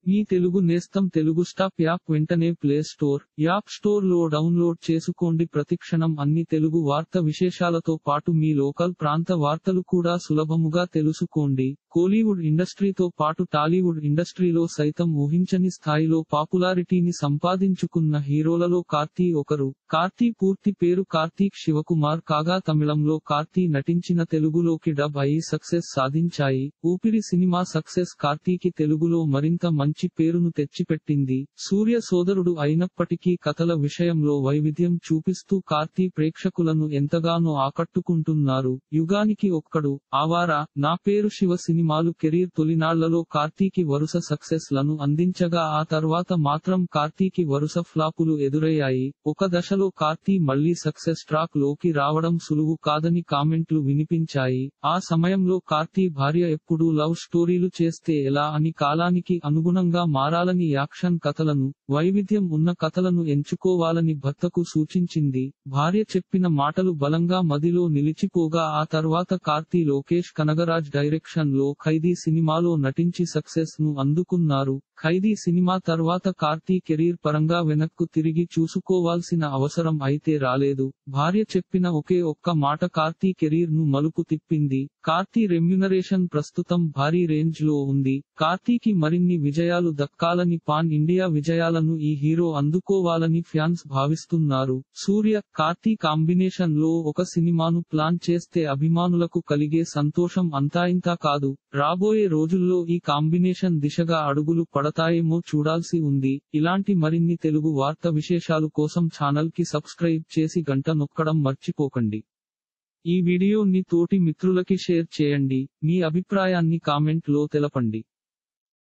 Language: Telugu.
మీ తెలుగు నేస్తం తెలుగు స్టాప్ యాప్ వెంటనే ప్లే స్టోర్ యాప్ స్టోర్ లో డౌన్లోడ్ చేసుకోండి ప్రతిక్షణం అన్ని తెలుగు వార్త విశేషాలతో పాటు మీ లోకల్ ప్రాంత వార్తలు కూడా సులభముగా తెలుసుకోండి కోలీవుడ్ ఇండస్ట్రీతో పాటు టాలీవుడ్ ఇండస్ట్రీలో సైతం ఊహించని స్థాయిలో పాపులారిటీని సంపాదించుకున్న హీరోలలో కార్తీ ఒకరు కార్తీ పూర్తి పేరు కార్తీక్ శివకుమార్ కాగా తమిళంలో కార్తీ నటించిన తెలుగులోకి డబ్ అయి సక్సెస్ సాధించాయి ఊపిరి సినిమా సక్సెస్ కార్తీకి తెలుగులో మరింత మంచి పేరును తెచ్చిపెట్టింది సూర్య సోదరుడు అయినప్పటికీ కథల విషయంలో వైవిధ్యం చూపిస్తూ కార్తీ ప్రేక్షకులను ఎంతగానో ఆకట్టుకుంటున్నారు యుగానికి ఒక్కడు ఆవారా నా పేరు శివ సినిమాలు కెరీర్ తొలినాళ్లలో కార్తీకి వరుస సక్సెస్ లను అందించగా ఆ తర్వాత మాత్రం కార్తీకి వరుస ఫ్లాపులు ఎదురయ్యాయి ఒక దశలో కార్తీ మళ్లీ సక్సెస్ ట్రాక్ లోకి రావడం సులువు కాదని కామెంట్లు వినిపించాయి ఆ సమయంలో కార్తీ భార్య ఎప్పుడూ లవ్ స్టోరీలు చేస్తే ఎలా అని కాలానికి అనుగుణంగా మారాలని యాక్షన్ కథలను వైవిధ్యం ఉన్న కథలను ఎంచుకోవాలని భర్తకు సూచించింది భార్య చెప్పిన మాటలు బలంగా మదిలో నిలిచిపోగా ఆ తర్వాత కార్తీ లోకేష్ కనగరాజ్ డైరెక్షన్ లో ఖైదీ సినిమాలో నటించి సక్సెస్ ను అందుకున్నారు ఖైదీ సినిమా తర్వాత కార్తీ కెరీర్ పరంగా వెనక్కు తిరిగి చూసుకోవాల్సిన అవసరం అయితే రాలేదు భార్య చెప్పిన ఒకే ఒక్క మాట కార్తీ కెరీర్ ను మలుపు తిప్పింది కార్తీ రెమ్యునరేషన్ ప్రస్తుతం భారీ రేంజ్ లో ఉంది కార్తీకి మరిన్ని విజయాలు దక్కాలని పాన్ ఇండియా విజయాలను ఈ హీరో అందుకోవాలని ఫ్యాన్స్ భావిస్తున్నారు సూర్య కార్తీ కాంబినేషన్ లో ఒక సినిమాను ప్లాన్ చేస్తే అభిమానులకు కలిగే సంతోషం అంతా ఇంతా కాదు రాబోయే రోజుల్లో ఈ కాంబినేషన్ దిశగా అడుగులు పడతాయేమో చూడాల్సి ఉంది ఇలాంటి మరిన్ని తెలుగు వార్త విశేషాలు కోసం ఛానల్ కి సబ్స్క్రైబ్ చేసి గంట నొక్కడం మర్చిపోకండి ఈ వీడియోని తోటి మిత్రులకి షేర్ చేయండి మీ అభిప్రాయాన్ని కామెంట్ లో తెలపండి